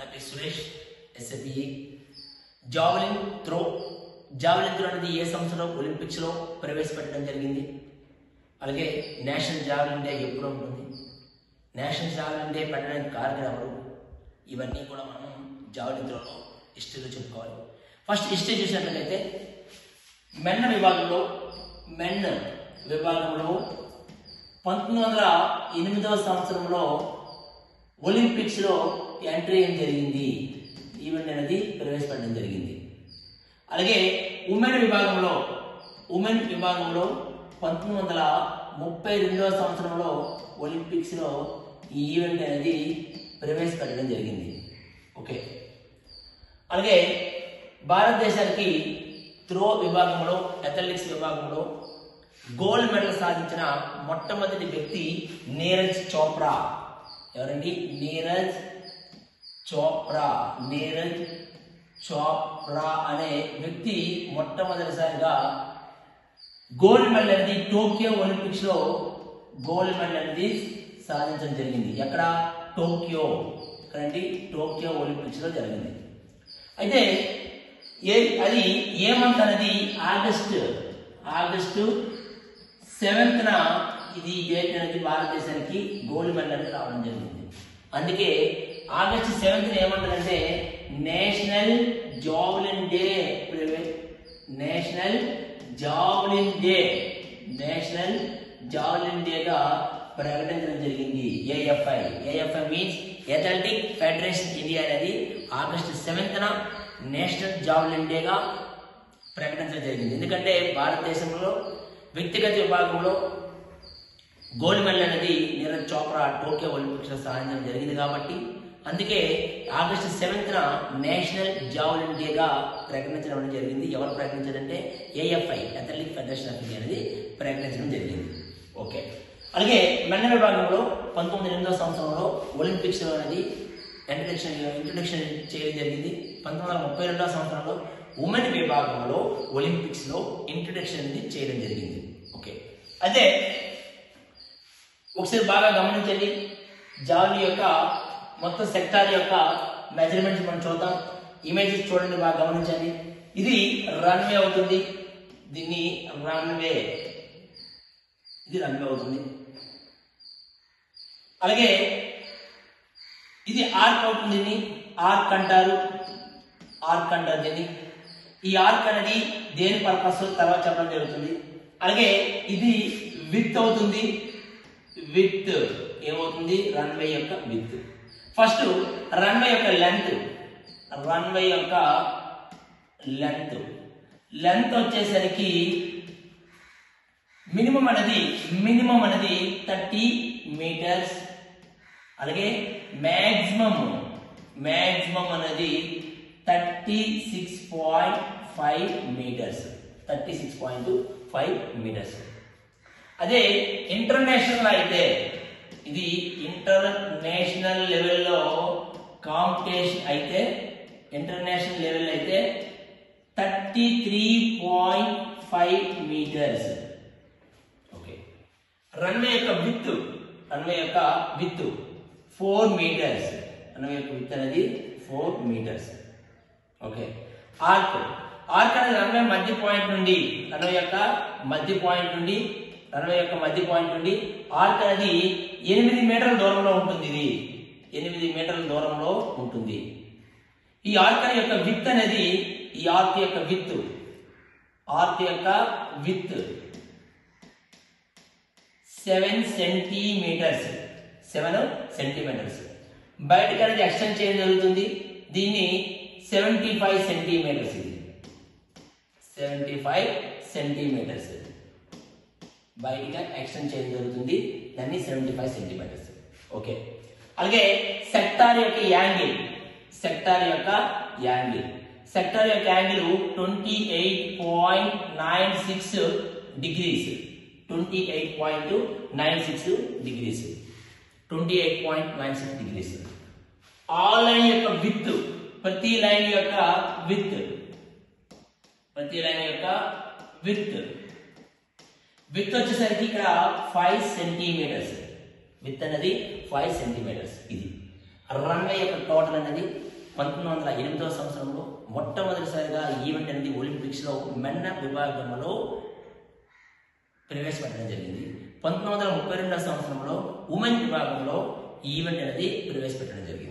పేరు Suresh SAPE javelin throw javelin throw అనేది ఏ సంవత్సరం ఒలింపిక్స్ లో ప్రవేశపెట్టడం జరిగింది అలాగే నేషనల్ జావలిన్ డే ఎప్పుడు ఉంటుంది నేషనల్ జావలిన్ డే పెట్టడానికి కారణం ఎవరు ఇవన్నీ కూడా మనం జావలిన్ త్రోలో హిస్టరీలో చెప్పుకోవాలి ఫస్ట్ హిస్టరీ చూసినట్లయితే మెన్న విభాగంలో మెన్ విభాగంలో పంతొమ్మిది వందల ఎనిమిదవ సంవత్సరంలో ఒలింపిక్స్లో ఎంట్రీ ఏం జరిగింది ఈవెంట్ అనేది ప్రవేశపెట్టడం జరిగింది అలాగే ఉమెన్ విభాగంలో ఉమెన్ విభాగంలో పంతొమ్మిది వందల ముప్పై రెండవ సంవత్సరంలో ఒలింపిక్స్లో ఈ ఈవెంట్ అనేది ప్రవేశపెట్టడం జరిగింది ఓకే అలాగే భారతదేశానికి త్రో విభాగంలో అథ్లెటిక్స్ విభాగంలో గోల్డ్ మెడల్ సాధించిన మొట్టమొదటి వ్యక్తి నీరజ్ చోప్రా ఎవరండి నీరజ్ చోప్రా నీరజ్ చోప్రా అనే వ్యక్తి మొట్టమొదటిసారిగా గోల్డ్ మెడల్ అనేది టోక్యో ఒలింపిక్స్ లో గోల్డ్ మెడల్ అనేది సాధించడం జరిగింది ఎక్కడ టోక్యో ఇక్కడండి టోక్యో ఒలింపిక్స్ లో జరిగింది అయితే ఏ అది ఏ మంత్ అనేది ఆగస్ట్ ఆగస్టు సెవెంత్న ఇది డేట్ అనేది భారతదేశానికి గోల్డ్ మెడల్ అనేది రావడం జరిగింది అందుకే ఆగస్ట్ సెవెంత్ ఏమంటారంటే national javelin day national javelin day national javelin డేగా ప్రకటించడం జరిగింది AFI AFI means athletic federation India అనేది ఆగస్టు సెవెంత్న నేషనల్ జావలిన్ డేగా ప్రకటించడం జరిగింది ఎందుకంటే భారతదేశంలో వ్యక్తిగత విభాగంలో గోల్డ్ మెడల్ అనేది నీరజ్ చోప్రా టోక్యో ఒలింపిక్స్ లో సాధించడం జరిగింది కాబట్టి అందుకే ఆగస్టు సెవెంత్న నేషనల్ జావలిన్ డేగా ప్రకటించడం అనేది జరిగింది ఎవరు ప్రకటించారంటే AFI athletic federation of India అనేది ప్రకటించడం జరిగింది ఓకే అలాగే మెన్న విభాగంలో పంతొమ్మిది ఎనిమిదవ సంవత్సరంలో ఒలింపిక్స్ అనేది ఇంట్రడక్షన్ ఇంట్రడక్షన్ చేయడం జరిగింది పంతొమ్మిది వందల ముప్పై రెండవ సంవత్సరంలో ఉమెన్ విభాగంలో ఒలింపిక్స్ లో ఇంట్రడక్షన్ అనేది చేయడం జరిగింది ఓకే అయితే ఒకసారి బాగా గమనించండి జావలి యొక్క మొత్తం సెక్టార్ యొక్క మెజర్మెంట్స్ మనం చూద్దాం ఇమేజెస్ చూడండి బాగా గమనించండి ఇది రన్వే అవుతుంది దీన్ని రన్వే ఇది రన్వే అవుతుంది అలాగే ఇది ఆర్క్ అవుతుంది దీన్ని ఆర్క్ అంటారు ఆర్క్ అంటారు దీన్ని ఈ ఆర్క్ అనేది దేని పర్పస్ తర్వాత చెప్పడం జరుగుతుంది అలాగే ఇది విత్ అవుతుంది విత్ ఏమవుతుంది రన్వే యొక్క విత్ ఫస్ట్ రన్వే యొక్క లెంత్ రన్వే యొక్క లెంత్ లెంత్ వచ్చేసరికి మినిమం అనేది మినిమం అనేది థర్టీ మీటర్స్ అలాగే మ్యాక్సిమం మ్యాక్సిమం అనేది thirty six point five metres thirty six point five metres అదే ఇంటర్నేషనల్ అయితే ఇది ఇంటర్నేషనల్ లెవెల్లో కాంపిటీషన్ అయితే ఇంటర్నేషనల్ లెవెల్ అయితే thirty three point five metres okay runway యొక్క విత్ రన్వే యొక్క విత్ ఫోర్ మీటర్స్ రన్వే యొక్క విత్ అనేది four metres okay arc arc అనేది రన్వే మధ్య పాయింట్ నుండి రన్వే యొక్క మధ్య పాయింట్ నుండి రన్వే యొక్క మధ్య పాయింట్ నుండి ఆర్క్ అనేది ఎనిమిది మీటర్ల దూరంలో ఉంటుంది ఇది ఎనిమిది మీటర్ల దూరంలో ఉంటుంది ఈ ఆర్క్ యొక్క విత్ అనేది ఈ ఆర్క్ యొక్క విత్ ఆర్క్ యొక్క width seven centimetres seven centimetres బయటకు అనేది ఎక్స్టెండ్ చేయడం జరుగుతుంది దీన్ని సెవెంటీ ఫైవ్ సెంటీమీటర్స్ ఇది సెవెంటీ ఫైవ్ సెంటీమీటర్స్ బయటగా ఎక్స్టెండ్ చేయడం జరుగుతుంది దాన్ని సెవెంటీ ఫైవ్ సెంటీమీటర్స్ ఓకే అలాగే సెక్టార్ యొక్క యాంగిల్ సెక్టార్ యొక్క యాంగిల్ సెక్టార్ యొక్క angle twenty eight point nine six degrees twenty eight point nine six degrees twenty eight point nine six degrees ఆ line యొక్క విత్ ప్రతి లైన్ యొక్క width ప్రతి line యొక్క విత్ విత్ వచ్చేసరికి ఇక్కడ ఫైవ్ సెంటీమీటర్స్ విత్ అనేది ఫైవ్ సెంటీమీటర్స్ ఇది రన్వే యొక్క టోటల్ అనేది పంతొమ్మిది వందల ఎనిమిదవ సంవత్సరంలో మొట్టమొదటిసారిగా ఈ ఈవెంట్ అనేది ఒలింపిక్స్లో మెన్న విభాగంలో ప్రవేశపెట్టడం జరిగింది పంతొమ్మిది వందల ముప్పై రెండవ సంవత్సరంలో ఉమెన్ విభాగంలో ఈ ఈవెంట్ అనేది ప్రవేశపెట్టడం జరిగింది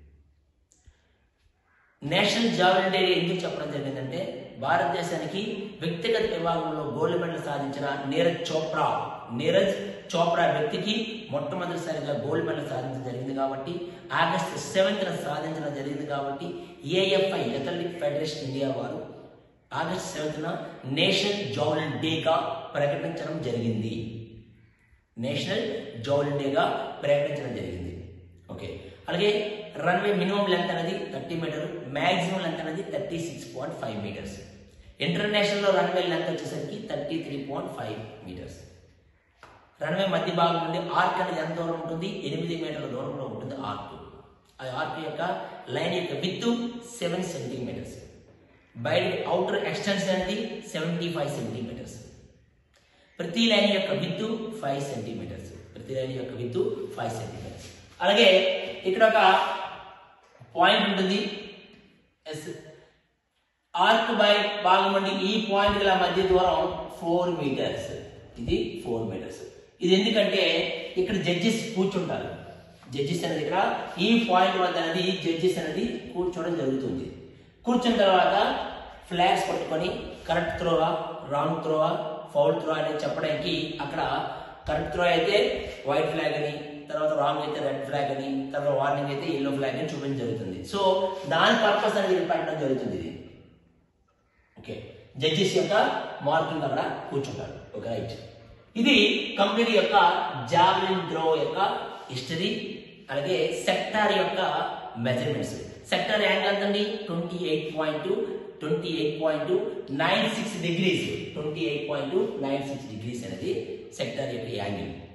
నేషనల్ జావెలిన్ డే ఎందుకు చెప్పడం జరిగిందంటే భారతదేశానికి వ్యక్తిగత విభాగంలో గోల్డ్ మెడల్ సాధించిన నీరజ్ చోప్రా నీరజ్ చోప్రా వ్యక్తికి మొట్టమొదటిసారిగా గోల్డ్ మెడల్ సాధించడం జరిగింది కాబట్టి ఆగస్టు సెవెంత్న సాధించడం జరిగింది కాబట్టి ఏఎఫ్ఐ అథ్లెటిక్ ఫెడరేషన్ ఇండియా వారు ఆగస్ట్ సెవెంత్న నేషనల్ జావెలిన్ డేగా ప్రకటించడం జరిగింది నేషనల్ జావెలిన్ డేగా ప్రకటించడం జరిగింది ఓకే అలాగే రన్వే మినిమం లెంత్ అనేది థర్టీ మీటర్ మ్యాక్సిమం లెంత్ అనేది thirty six point five metres ఇంటర్నేషనల్లో రన్వే లెంత్ వచ్చేసరికి thirty three point five metres runway మధ్య భాగం నుండి ఆర్క్ అనేది ఎంత దూరం ఉంటుంది ఎనిమిది మీటర్ల దూరంలో ఉంటుంది ఆర్క్ ఆ ఆర్క్ యొక్క లైన్ యొక్క విత్ సెవెన్ సెంటీమీటర్స్ బయట అవుటర్ ఎక్స్టెన్షన్ అనేది సెవెంటీ ఫైవ్ సెంటీమీటర్స్ ప్రతి లైన్ యొక్క విత్ ఫైవ్ సెంటీమీటర్స్ ప్రతి లైన్ యొక్క విత్ ఫైవ్ సెంటీమీటర్స్ అలాగే ఇక్కడ ఒక పాయింట్ ఉంటుంది ఎస్ ఆర్క్ బై భాగం నుండి ఈ పాయింట్ గల మధ్య దూరం ఫోర్ మీటర్స్ ఇది ఫోర్ మీటర్స్ ఇది ఎందుకంటే ఇక్కడ జడ్జెస్ కూర్చుంటారు జడ్జెస్ అనేది ఇక్కడ ఈ పాయింట్ వద్ద అనేది జడ్జెస్ అనేది కూర్చోవడం జరుగుతుంది కూర్చున్న తర్వాత ఫ్లాగ్స్ పట్టుకొని కరెక్ట్ త్రోవా రాంగ్ త్రోవా ఫౌల్ త్రో అనేది చెప్పడానికి అక్కడ కరెక్ట్ త్రో అయితే వైట్ ఫ్లాగ్ అని తర్వాత రాంగ్ అయితే రెడ్ ఫ్లాగ్ అని తర్వాత వార్నింగ్ అయితే ఎల్లో ఫ్లాగ్ అని చూపించడం జరుగుతుంది సో దాని పర్పస్ అనేది పెట్టడం జరుగుతుంది ఇది ఓకే జడ్జెస్ యొక్క మార్కింగ్ అక్కడ కూర్చుంటారు ఓకే రైట్ ఇది కంపెనీ యొక్క జావలిన్ త్రో యొక్క హిస్టరీ అలాగే సెక్టార్ యొక్క మెజర్మెంట్స్ సెక్టార్ యాంగిల్ ఎంతండి twenty eight point twenty eight point nine six degrees twenty eight point nine six degrees అనేది సెక్టార్ యొక్క యాంగిల్